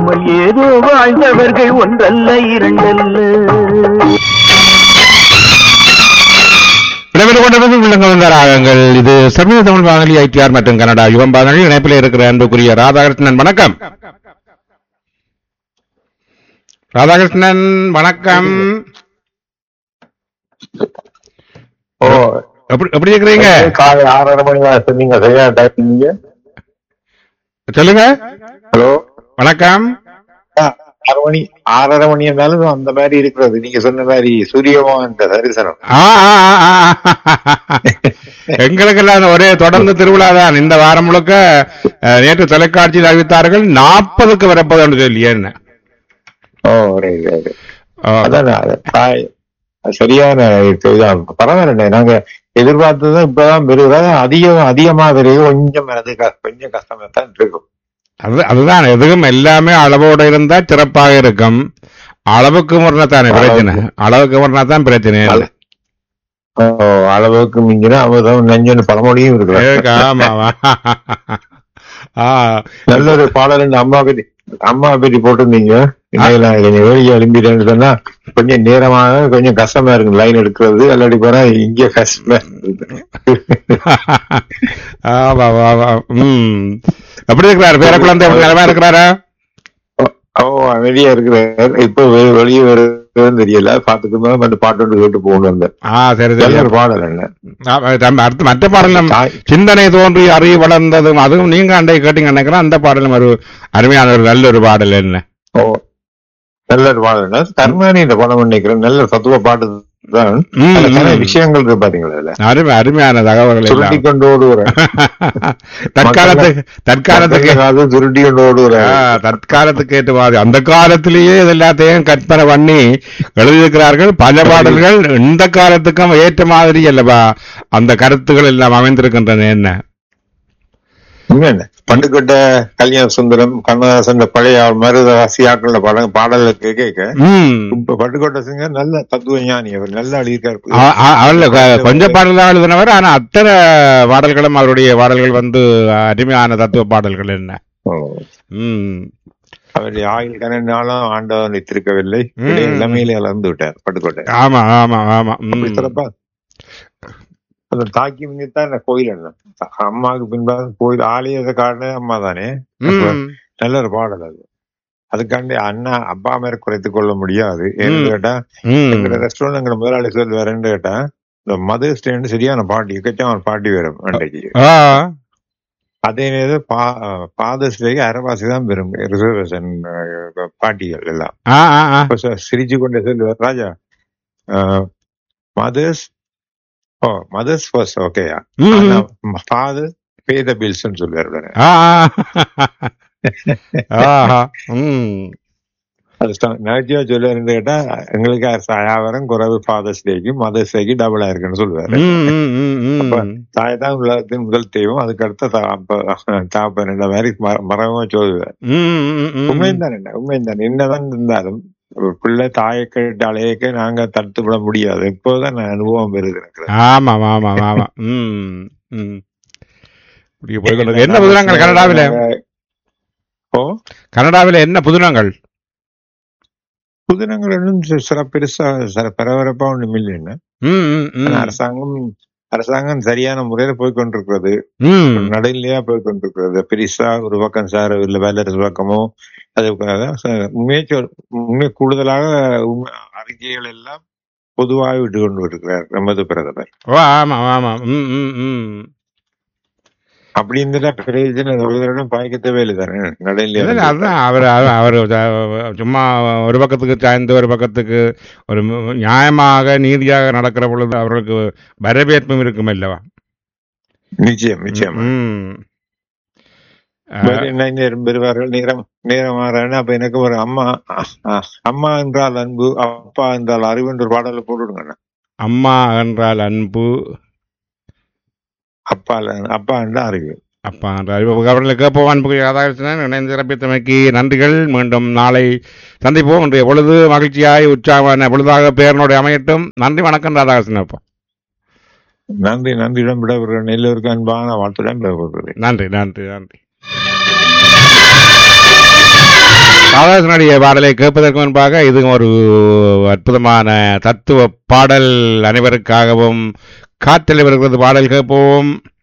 இல்லாமல் ஏதோ வாழ்ந்தவர்கள் ஒன்றல்ல இரண்டல்ல இடம்பெற்றுக் கொண்டிருப்பது உள்ளங்க வந்த ராகங்கள் இது சர்வீத தமிழ் வானொலி ஐடிஆர் மற்றும் கனடா யுகம் வானொலி இணைப்பில் இருக்கிற அன்புக்குரிய ராதாகிருஷ்ணன் வணக்கம் ராதாகிருஷ்ணன் வணக்கம் ஓ எப்படி எப்படி இருக்கிறீங்க காலை ஆறரை மணி தான் சொன்னீங்க சரியா டைம் நீங்க சொல்லுங்க ஹலோ வணக்கம் ஆறு மணி ஆறரை மணி இருந்தாலும் அந்த மாதிரி இருக்கிறது நீங்க சொன்ன மாதிரி சூரியமோகன் தரிசனம் ஆ, ஆ, ஆ, ஆ. எங்களுக்கெல்லாம் ஒரே தொடர்ந்து திருவிழா தான் இந்த வாரம் முழுக்க அஹ், நேற்று தொலைக்காட்சியில் அறிவித்தார்கள் நாற்பதுக்கு வரப்போது என்று சொல்லி என்ன ஓ ரைட் ரைட் ஆ, அதான் அது தாய் அது சரியான இதுதான் பரவாயில்ல நாங்க எதிர்பார்த்தது இப்பதான் பெருகிறதா அதிகம் அதிகமா பெருகு கொஞ்சம் அது க- கொஞ்சம் கஷ்டமா தான் இருக்கும் அது அதுதான் எதுவும் எல்லாமே அளவோட இருந்தா சிறப்பாக இருக்கும் அளவுக்கு முறைனா தானே பிரச்சனை அளவுக்கு முறைனா தான் பிரச்சனை அள- ஓ, அளவுக்கு மிஞ்சினா அவதான் நெஞ்சொன்னு பழமொழியும் இருக்கு ஏக்கு, ஆமா ஆமா. ஆ நல்ல ஒரு பாடல் இந்த அம்மா பத்தி அம்மா பத்தி போட்டிருந்தீங்க இன்னைக்கு நான் கொஞ்சம் வேலையை எழும்பிட்டேன்னு சொன்னா கொஞ்சம் நேரமாக கொஞ்சம் கஷ்டமா இருக்கு லைன் எடுக்கிறது இல்லாட்டி போனா இங்க கஷ்டமா இருக்கு. ஆமா ஆமா, ஆமா ம் எப்படி இருக்கிறாரு பேர குழந்தை எப்படி நிலமா இருக்கிறாரா ஓ வெளியே இருக்கிறார் இப்ப வெ- வெளியே வருதுன்னு தெரியல பாத்துக்கு வந்து பாட்டு ஒன்று கேட்டு போகணும் அந்த ஆ சரி சரி நல்ல ஒரு பாடல் என்ன ஆ, தம்- அடுத்து மற்ற பாடலும் தாய்- சிந்தனை தோன்றி அறிவு வளர்ந்ததும் அதுவும் நீங்க அண்டை கேட்டீங்க நினைக்கிறேன் அந்த பாடலும் ஒரு அருமையான ஒரு நல்ல ஒரு பாடல் என்ன ஓ நல்ல ஒரு பாடல் என்ன கர்மானி இந்த படம் நினைக்கிறேன் நல்ல தத்துவ பாட்டு தான் ம், அதுல நிறைய ம். விஷயங்கள் இருக்கு பாத்தீங்களா அதுல அருமை அருமையான தகவல்கள் சுருட்டி எல்லாம் கொண்டு ஓடுகிற தற்காலத்துக்கு தற்காலத்துக்கு காலத்துக்கு சுருட்டி கொண்டு ஓடுகிற ஆ, தற்காலத்துக்கு ஏற்றவாறு அந்த காலத்திலேயே இது எல்லாத்தையும் கற்பனை பண்ணி எழுதியிருக்கிறார்கள் பல பாடல்கள் இந்த காலத்துக்கும் ஏற்ற மாதிரி அல்லவா அந்த கருத்துக்கள் எல்லாம் அமைந்திருக்கின்றன என்ன உண்மையில பட்டுக்கோட்டை கல்யாண சுந்தரம் கண்ணதாசன் பழைய மருதவாசியாக்கள் படம் பாடல கேட்க ம் இப்ப பட்டுக்கோட்டை சிங்கர் நல்ல தத்துவ ஞானி அவர் நல்லா எழுதியிருக்காரு ஆ- ஆ- அவர்ல கொ- கொஞ்சம் பாடல் தான் எழுதினவர் ஆனா அத்தனை பாடல்களும் அவருடைய பாடல்கள் வந்து அருமையான தத்துவ பாடல்கள் என்ன ஓ. ம் அவருடைய ஆயுள் கணனாலும் ஆண்டவன் நித்திருக்கவில்லை ம். இளமையில இழந்து விட்டார் பட்டுக்கோட்டை ஆமா ஆமா ஆமா ம். அப்படி சிறப்பா அந்த தாக்கி முன்னித்தான் இந்த கோயில் என்ன அம்மாவுக்கு பின்பாக கோயில் ஆலயத்தை காட்டினது அம்மா தானே ம். நல்ல ஒரு பாடல் அது அதுக்காண்டி அண்ணா அப்பா மேல குறைத்துக் கொள்ள முடியாது ஏன்னு ம். கேட்டா ம். எங்க ரெஸ்டாரண்ட் எங்க முதலாளி சொல்லுவாருன்னு கேட்டா இந்த மதர்ஸ் டேன்னு சரியான பாட்டி எக்கச்சமான பாட்டி வரும் அன்றைக்கு ஆ அதே நேரம் ஃபாதர்ஸ் டேக்கு அரைவாசி தான் பெறும் ரிசர்வேஷன் பாட்டிகள் எல்லாம் ஆ ஆ ஆ அப்ப ச- சிரிச்சு கொண்டே சொல்லுவார் Raja mothers oh mothers first ஓகேயா ம். ஃபாதர் பே த பில்ஸ் சொல்லுவார் உடனே. ஆ ஆ. ஆஹா. ம். அது நகைச்சுவா சொல்லுவார் கேட்டா எங்களுக்கு வியாபாரம் குறைவு ஃபாதர்ஸ் டேக்கு மதர்ஸ் டேக்கு டபுளா இருக்குன்னு சொல்லுவாரு ம், ம், ம், ம். அப்ப தாய் தான் உலகத்தின் முதல் தெய்வம் அதுக்கு அடுத்த தா- அப்ப தாப்பன் இந்த மாதிரி ம- மரமா சொல்லுவார் ம், ம், ம். உண்மையும் தான் என்ன உண்மையும் தான் என்னதான் இருந்தாலும் ஒரு பிள்ளை தாயை கேட்டு அலையக்க நாங்க தடுத்து விட முடியாது இப்போதான் நான் அனுபவம் பெறுது எனக்கு ஆமா ஆமா ஆமா ம் ம் இப்படி போய் கொண்டு- என்ன புதுனங்கள் கனடாவில ஓ கனடாவில என்ன புதுனங்கள் புதினங்கள் ஒன்றும் சி- சிற பெருசா சிற பரபரப்பா ஒண்ணும் இல்லைன்னு ம், ம், ம். ஆனா அரசாங்கம் அரசாங்கம் சரியான முறையில போய் கொண்டிருக்கிறது ம். நடுநிலையா போய் கொண்டிருக்கிறது பெருசா ஒரு பக்கம் சார இல்ல வேலரசு பக்கமோ அது உண்மையை சொல் உண்மை கூடுதலாக உண்மை அறிக்கைகள் எல்லாம் பொதுவாக விட்டு கொண்டு இருக்கிறார் நமது பிரதமர் ஓ ஆமா ஆமா ம் ம் ம் அப்படி இருந்துட்டா பிரயோஜனம் ஒரு தடவை பாய்க்க தேவையில்லை தானே இல்ல, இல்ல, நடுநிலையா அதுதான் அவர் அவர் சும்மா ஒரு பக்கத்துக்கு சாய்ந்து ஒரு பக்கத்துக்கு ஒரு மு- நியாயமாக நீதியாக நடக்கிற பொழுது அவர்களுக்கு வரவேற்பும் இருக்கும் அல்லவா நிச்சயம் நிச்சயம் ம் என்ன நேரம் பெறுவார்கள் நேரம் நேரம் மாறான அப்ப எனக்கு ஒரு அம்மா அஹ், அம்மா என்றால் அன்பு அப்பா என்றால் அறிவு என்ற ஒரு பாடலை போட்டுடுங்க அம்மா என்றால் அன்பு அப்பா இல்ல- அப்பா என்றால் அறிவு அப்பா என்றால் இப்ப அவர்களுக்கு அப்போ அன்புக்கு ராதாகிருஷ்ணன் இணைந்து சிறப்பித்தமைக்கு நன்றிகள் மீண்டும் நாளை சந்திப்போம் இன்றைய பொழுது மகிழ்ச்சியாய் உற்சாகமான பொழுதாக பேரனுடைய அமையட்டும் நன்றி வணக்கம் ராதாகிருஷ்ணன் அப்போ நன்றி நன்றியிடம் விடவர்கள் எல்லோருக்கும் அன்பான வாழ்த்துடன் விடப்படுகிறேன் நன்றி நன்றி நன்றி ராதாசனுடைய பாடலை கேட்பதற்கு முன்பாக இது ஒரு அற்புதமான தத்துவ பாடல் அனைவருக்காகவும் காற்றில் வருகிறது பாடல் கேட்போம்